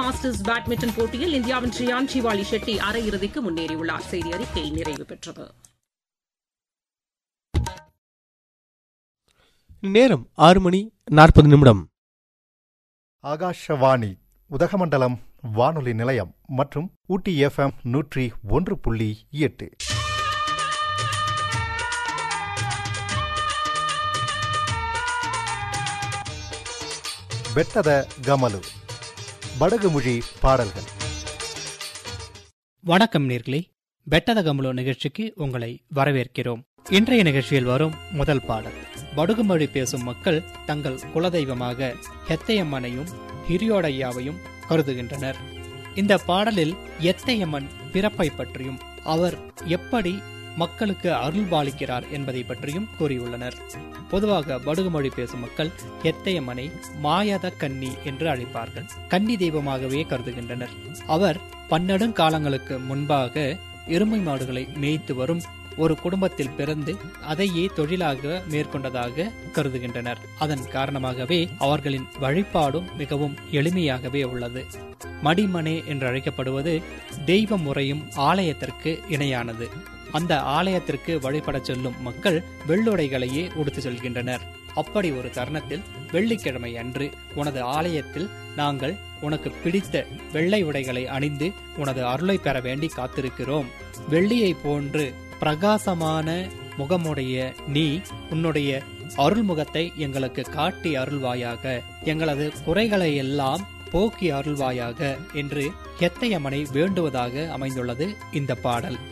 masters badminton போட்டியில் இந்தியாவின் ஷியான் சிவாலி ஷெட்டி அரையிறுதிக்கு முன்னேறியுள்ளார் செய்தி அறிக்கை நிறைவு பெற்றது நேரம் ஆறு மணி நாற்பது நிமிடம் ஆகாஷவாணி உதகமண்டலம் வானொலி நிலையம் மற்றும் ஊட்டி எஃப்எம் நூற்றி ஒன்று புள்ளி எட்டு ಬೆಟ್ಟದ ಗಮಲು ಬಡಗುಮುழி பாடல்கள் வணக்கம் நேர்களே பெட்டத கமுலோ நிகழ்ச்சிக்கு உங்களை வரவேற்கிறோம் இன்றைய நிகழ்ச்சியில் வரும் முதல் பாடல் படுகுமொழி பேசும் மக்கள் தங்கள் குலதெய்வமாக ஹெத்தையம்மனையும் ஹிரியோடையாவையும் கருதுகின்றனர் இந்த பாடலில் எத்தையம்மன் பிறப்பை பற்றியும் அவர் எப்படி மக்களுக்கு அருள்பாலிக்கிறார் என்பதை பற்றியும் கூறியுள்ளனர் பொதுவாக படுகுமொழி பேசும் மக்கள் எத்தையம்மனை மாயாத கன்னி என்று அழைப்பார்கள் கன்னி தெய்வமாகவே கருதுகின்றனர் அவர் பன்னெடுங்காலங்களுக்கு முன்பாக எருமை மாடுகளை மேய்த்து வரும் ஒரு குடும்பத்தில் பிறந்து அதையே தொழிலாக மேற்கொண்டதாக கருதுகின்றனர் அதன் காரணமாகவே அவர்களின் வழிபாடும் மிகவும் எளிமையாகவே உள்ளது மடிமனே என்று அழைக்கப்படுவது தெய்வ முறையும் ஆலயத்திற்கு இணையானது அந்த ஆலயத்திற்கு வழிபடச் செல்லும் மக்கள் வெள்ளுடைகளையே உடுத்து செல்கின்றனர் அப்படி ஒரு தருணத்தில் வெள்ளிக்கிழமை அன்று உனது ஆலயத்தில் நாங்கள் உனக்கு பிடித்த வெள்ளை உடைகளை அணிந்து உனது அருளை பெற வேண்டி காத்திருக்கிறோம் வெள்ளியை போன்று பிரகாசமான முகமுடைய நீ உன்னுடைய அருள்முகத்தை எங்களுக்கு காட்டி அருள்வாயாக எங்களது குறைகளை எல்லாம் போக்கி அருள்வாயாக என்று எத்தையம்மனை வேண்டுவதாக அமைந்துள்ளது இந்த பாடல்